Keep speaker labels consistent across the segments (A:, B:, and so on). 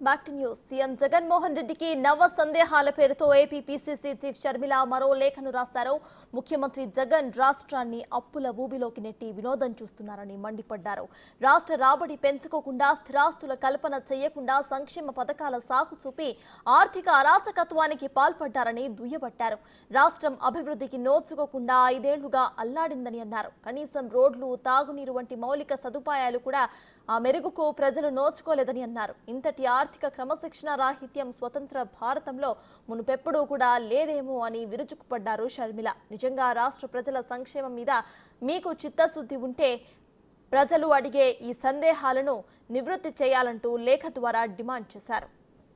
A: back to news CM Jaganmohan రెడ్డికి నవ సందేహాల పేరుతో ఏపీ పీసీసీ చీఫ్ షర్మిల మరో లేఖను రాశారు ముఖ్యమంత్రి జగన్ రాష్ట్రాన్ని అప్పుల ఊబిలోకి నెట్టి వినోదం చూస్తున్నారని మండిపడ్డారు రాష్ట్ర రాబడి పెంచుకోకుండా స్థిరాస్తుల కల్పన చేయకుండా సంక్షేమ పథకాల సాకు చూపి ఆర్థిక అరాచకత్వానికి పాల్పడ్డారని దుయ్యబట్టారు రాష్ట్రం అభివృద్ధికి నోచుకోకుండా ఐదేళ్లుగా అల్లాడిందని అన్నారు కనీసం రోడ్లు తాగునీరు వంటి మౌలిక సదుపాయాలు కూడా ఆ మెరుగుకు ప్రజలు నోచుకోలేదని అన్నారు ఇంతటి ఆర్థిక క్రమశిక్షణ రాహిత్యం స్వతంత్ర భారతంలో మునుపెప్పుడూ కూడా లేదేమో అని విరుచుకుపడ్డారు షర్మిల నిజంగా రాష్ట్ర ప్రజల సంక్షేమం మీద మీకు చిత్తశుద్ధి ఉంటే ప్రజలు అడిగే ఈ సందేహాలను నివృత్తి చేయాలంటూ లేఖ ద్వారా డిమాండ్ చేశారు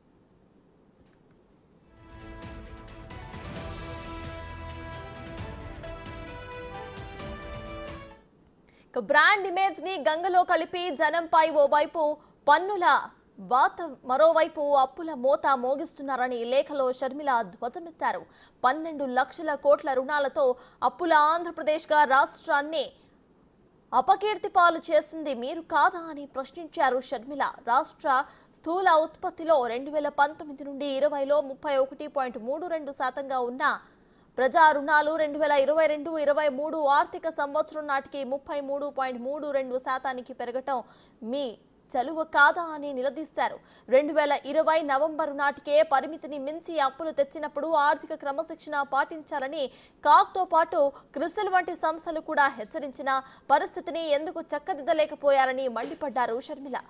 A: ఇక బ్రాండ్ ఇమేజ్ ని గంగలో కలిపి జనంపై ఓవైపు పన్నుల వాత మరోవైపు అప్పుల మోత మోగిస్తున్నారని లేఖలో షర్మిల ధ్వజమెత్తారు పన్నెండు లక్షల కోట్ల రుణాలతో అప్పుల ఆంధ్రప్రదేశ్గా రాష్ట్రాన్ని అపకీర్తి పాలు చేసింది మీరు కాదా అని ప్రశ్నించారు షర్మిల రాష్ట్ర స్థూల ఉత్పత్తిలో రెండు వేల పంతొమ్మిది నుండి ఇరవైలో ముప్పై ఒకటి పాయింట్ మూడు రెండు శాతంగా ఉన్న ప్రజా రుణాలు రెండు వేల ఇరవై రెండు ఇరవై మూడు ఆర్థిక సంవత్సరం నాటికి ముప్పై మూడు పాయింట్ మూడు రెండు శాతానికి పెరగటం మీ చలువ కాదా అని నిలదీశారు రెండు వేల ఇరవై నవంబరు నాటికే పరిమితిని మించి అప్పులు తెచ్చినప్పుడు ఆర్థిక క్రమశిక్షణ పాటించాలని కాక్తో పాటు క్రిసిల్ వంటి సంస్థలు కూడా హెచ్చరించిన పరిస్థితిని ఎందుకు చక్కదిద్దలేకపోయారని మండిపడ్డారు షర్మిల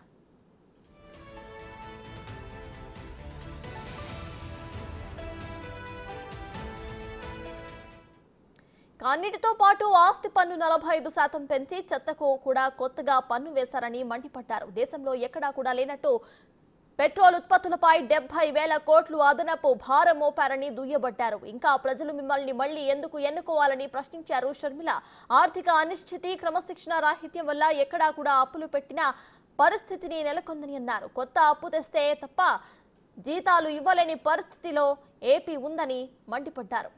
A: అన్నిటితో పాటు ఆస్తి పన్ను నలభై ఐదు శాతం పెంచి చెత్తకు కూడా కొత్తగా పన్ను వేశారని మండిపడ్డారు దేశంలో ఎక్కడా కూడా లేనట్టు పెట్రోల్ ఉత్పత్తులపై డెబ్బై వేల కోట్లు అదనపు భారం మోపారని దుయ్యబట్టారు ఇంకా ప్రజలు మిమ్మల్ని మళ్లీ ఎందుకు ఎన్నుకోవాలని ప్రశ్నించారు షర్మిల ఆర్థిక అనిశ్చితి క్రమశిక్షణ రాహిత్యం వల్ల ఎక్కడా కూడా అప్పులు పెట్టిన పరిస్థితిని నెలకొందని అన్నారు కొత్త అప్పు తెస్తే తప్ప జీతాలు ఇవ్వలేని పరిస్థితిలో ఏపీ ఉందని మండిపడ్డారు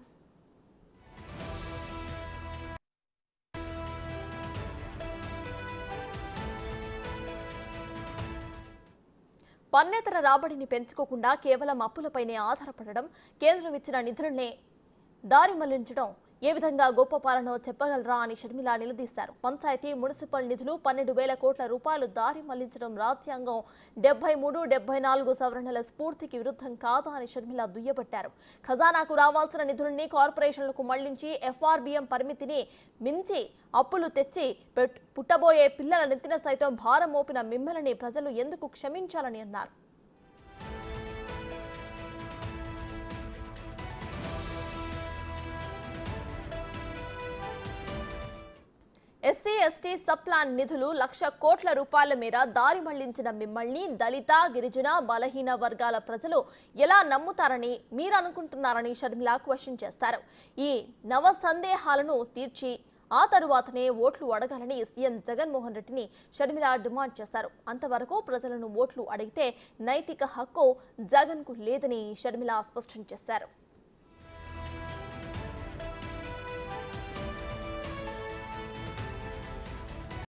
A: పన్నేతర రాబడిని పెంచుకోకుండా కేవలం అప్పులపైనే ఆధారపడడం కేంద్రం ఇచ్చిన నిధులనే దారి మళ్లించడం ఏ విధంగా గొప్ప పాలనో చెప్పగలరా అని షర్మిల నిలదీశారు పంచాయతీ మున్సిపల్ నిధులు పన్నెండు వేల కోట్ల రూపాయలు దారి మళ్లించడం రాజ్యాంగం డెబ్బై మూడు డెబ్బై నాలుగు సవరణల స్ఫూర్తికి విరుద్ధం కాదా అని షర్మిల దుయ్యబట్టారు ఖజానాకు రావాల్సిన నిధులని కార్పొరేషన్లకు మళ్లించి ఎఫ్ఆర్బిఎం పరిమితిని మించి అప్పులు తెచ్చి పెట్- పుట్టబోయే పిల్లల నెత్తిన సైతం భారం మోపిన మిమ్మల్ని ప్రజలు ఎందుకు క్షమించాలని అన్నారు ఎస్సీ ఎస్టీ సబ్ ప్లాన్ నిధులు లక్ష కోట్ల రూపాయల మేర దారి మళ్లించిన మిమ్మల్ని దళిత గిరిజన బలహీన వర్గాల ప్రజలు ఎలా నమ్ముతారని మీరు అనుకుంటున్నారని షర్మిల క్వశ్చన్ చేస్తారు ఈ నవ సందేహాలను తీర్చి ఆ తరువాతనే ఓట్లు అడగాలని సీఎం జగన్మోహన్ రెడ్డిని షర్మిల డిమాండ్ చేశారు అంతవరకు ప్రజలను ఓట్లు అడిగితే నైతిక హక్కు జగన్కు లేదని షర్మిల స్పష్టం చేశారు